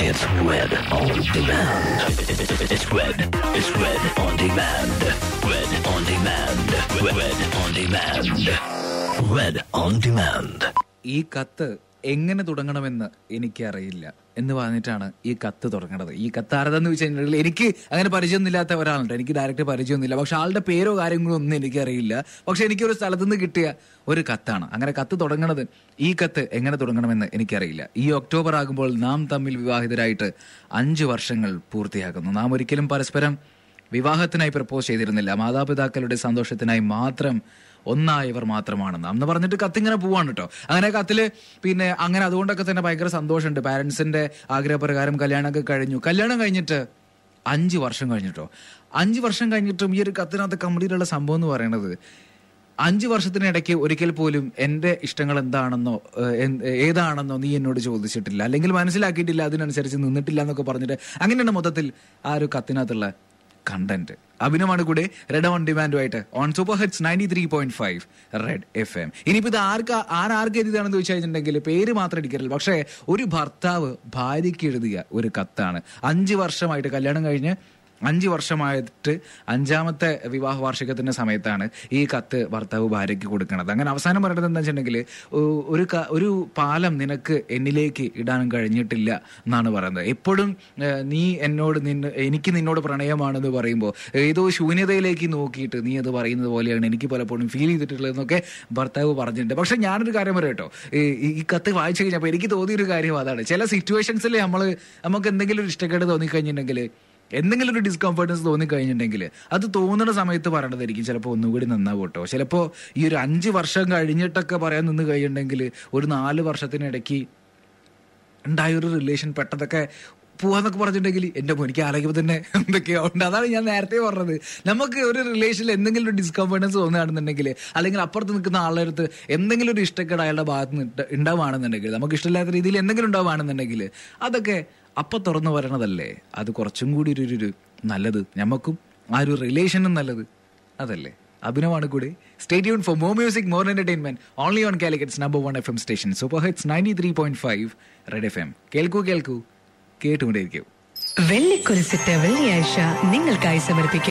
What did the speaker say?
It's Red on Demand. It's Red. It's Red on Demand. Red on Demand. Red on Demand. Red on Demand. ഈ കത്ത് എങ്ങനെ തുടങ്ങണമെന്ന് എനിക്കറിയില്ല എന്ന് പറഞ്ഞിട്ടാണ് ഈ കത്ത് തുടങ്ങണത് ഈ കത്ത് ആരതെന്ന് വെച്ചിട്ടുണ്ടെങ്കിൽ എനിക്ക് അങ്ങനെ പരിചയമൊന്നുമില്ലാത്ത ഒരാളുണ്ട് എനിക്ക് ഡയറക്റ്റ് പരിചയമൊന്നുമില്ല പക്ഷെ ആളുടെ പേരോ കാര്യങ്ങളോ ഒന്നും എനിക്കറിയില്ല പക്ഷെ എനിക്കൊരു സ്ഥലത്ത് നിന്ന് കിട്ടിയ ഒരു കത്താണ് അങ്ങനെ കത്ത് തുടങ്ങണത് ഈ കത്ത് എങ്ങനെ തുടങ്ങണമെന്ന് എനിക്കറിയില്ല ഈ ഒക്ടോബർ ആകുമ്പോൾ നാം തമ്മിൽ വിവാഹിതരായിട്ട് അഞ്ച് വർഷങ്ങൾ പൂർത്തിയാക്കുന്നു നാം ഒരിക്കലും പരസ്പരം വിവാഹത്തിനായി പ്രപ്പോസ് ചെയ്തിരുന്നില്ല മാതാപിതാക്കളുടെ സന്തോഷത്തിനായി മാത്രം ഒന്നായവർ മാത്രമാണ് നാം എന്ന് പറഞ്ഞിട്ട് കത്തിങ്ങനെ പോവാണ് കേട്ടോ അങ്ങനെ കത്തില് പിന്നെ അങ്ങനെ അതുകൊണ്ടൊക്കെ തന്നെ ഭയങ്കര സന്തോഷമുണ്ട് പാരന്റ്സിന്റെ ആഗ്രഹപ്രകാരം കല്യാണമൊക്കെ കഴിഞ്ഞു കല്യാണം കഴിഞ്ഞിട്ട് അഞ്ച് വർഷം കഴിഞ്ഞിട്ടോ അഞ്ച് വർഷം കഴിഞ്ഞിട്ടും ഈ ഒരു കത്തിനകത്ത് കംപ്ലീറ്റ് ഉള്ള സംഭവം എന്ന് പറയുന്നത് അഞ്ച് വർഷത്തിനിടയ്ക്ക് ഒരിക്കൽ പോലും എന്റെ ഇഷ്ടങ്ങൾ എന്താണെന്നോ ഏഹ്, എന്ത്- ഏതാണെന്നോ നീ എന്നോട് ചോദിച്ചിട്ടില്ല അല്ലെങ്കിൽ മനസ്സിലാക്കിയിട്ടില്ല അതിനനുസരിച്ച് നിന്നിട്ടില്ല എന്നൊക്കെ പറഞ്ഞിട്ട് അങ്ങനെയാണ് മൊത്തത്തിൽ ആ ഒരു കത്തിനകത്തുള്ള കണ്ടന്റ് അഭിനമാണ് കൂടെ റെഡ് ഓൺ ഡിമാൻഡുമായിട്ട് on super hits ninety three point five red F M ഇനിയിപ്പോ ഇത് ആർക്ക് ആരാർക്ക് എഴുതിയതാണെന്ന് ചോദിച്ചു കഴിഞ്ഞിട്ടുണ്ടെങ്കിൽ പേര് മാത്രം എടുക്കരുത് പക്ഷേ ഒരു ഭർത്താവ് ഭാര്യയ്ക്ക് എഴുതിയ ഒരു കത്താണ് അഞ്ച് വർഷമായിട്ട് കല്യാണം കഴിഞ്ഞ് അഞ്ച് വർഷമായിട്ട് അഞ്ചാമത്തെ വിവാഹ വാർഷികത്തിന്റെ സമയത്താണ് ഈ കത്ത് ഭർത്താവ് ഭാര്യയ്ക്ക് കൊടുക്കുന്നത് അങ്ങനെ അവസാനം പറയുന്നത് എന്താ വെച്ചിട്ടുണ്ടെങ്കിൽ ഒരു ക- ഒരു പാലം നിനക്ക് എന്നിലേക്ക് ഇടാൻ കഴിഞ്ഞിട്ടില്ല എന്നാണ് പറയുന്നത് എപ്പോഴും ഏഹ്, നീ എന്നോട് നിന്നെ എനിക്ക് നിന്നോട് പ്രണയമാണെന്ന് പറയുമ്പോൾ ഏതോ ശൂന്യതയിലേക്ക് നോക്കിയിട്ട് നീ അത് പറയുന്നത് പോലെയാണ് എനിക്ക് പലപ്പോഴും ഫീൽ ചെയ്തിട്ടുള്ളതെന്നൊക്കെ ഭർത്താവ് പറഞ്ഞിട്ടുണ്ട് പക്ഷെ ഞാനൊരു കാര്യം പറയാം കേട്ടോ ഈ- ഈ കത്ത് വായിച്ചു കഴിഞ്ഞപ്പോൾ എനിക്ക് തോന്നിയൊരു കാര്യം അതാണ് ചില സിറ്റുവേഷൻസിൽ നമ്മൾ നമുക്ക് എന്തെങ്കിലും ഒരു ഇഷ്ടക്കേട് തോന്നിക്കഴിഞ്ഞിട്ടുണ്ടെങ്കിൽ എന്തെങ്കിലും ഒരു ഡിസ്കംഫർട്ടൻസ് തോന്നിക്കഴിഞ്ഞിട്ടുണ്ടെങ്കിൽ അത് തോന്നുന്ന സമയത്ത് പറയണതായിരിക്കും ചിലപ്പോൾ ഒന്നുകൂടി നന്നാവും കേട്ടോ ചിലപ്പോൾ ഈ ഒരു അഞ്ച് വർഷം കഴിഞ്ഞിട്ടൊക്കെ പറയാൻ നിന്ന് കഴിഞ്ഞിട്ടുണ്ടെങ്കിൽ ഒരു നാല് വർഷത്തിനിടയ്ക്ക് ഉണ്ടായ ഒരു റിലേഷൻ പെട്ടതൊക്കെ പോവാന്നൊക്കെ പറഞ്ഞിട്ടുണ്ടെങ്കിൽ എന്റെ എനിക്ക് ആലോചിക്കുമ്പോൾ തന്നെ എന്തൊക്കെയോ ഉണ്ട് അതാണ് ഞാൻ നേരത്തെ പറഞ്ഞത് നമുക്ക് ഒരു റിലേഷനിൽ എന്തെങ്കിലും ഒരു ഡിസ്കംഫർട്ടൻസ് തോന്നുകയാണെന്നുണ്ടെങ്കിൽ അല്ലെങ്കിൽ അപ്പുറത്ത് നിൽക്കുന്ന ആളുടെ അടുത്ത് എന്തെങ്കിലും ഒരു ഇഷ്ടക്കേട് അയാളുടെ ഭാഗത്ത് നിന്ന് ഉണ്ടാവുകയാണെന്നുണ്ടെങ്കിൽ നമുക്ക് ഇഷ്ടമില്ലാത്ത രീതിയിൽ എന്തെങ്കിലും ഉണ്ടാവുകയാണെന്നുണ്ടെങ്കിൽ അതൊക്കെ അപ്പൊ തുറന്നു വരണതല്ലേ അത് കുറച്ചും കൂടി ഒരു ഒരു നല്ലത് ഞമ്മക്കും ആ ഒരു റിലേഷനും നല്ലത് അതല്ലേ അഭിനവാണ് കൂടെ stay tune for more music more entertainment only on Calicut's number one F M station super hits ninety three point five red F M കേൾക്കൂ കേൾക്കൂ കേട്ടുകൊണ്ടേയിരിക്കും വെള്ളിക്കുരിശിട്ട് വെള്ളിയാഴ്ച നിങ്ങൾക്കായി സമർപ്പിക്കും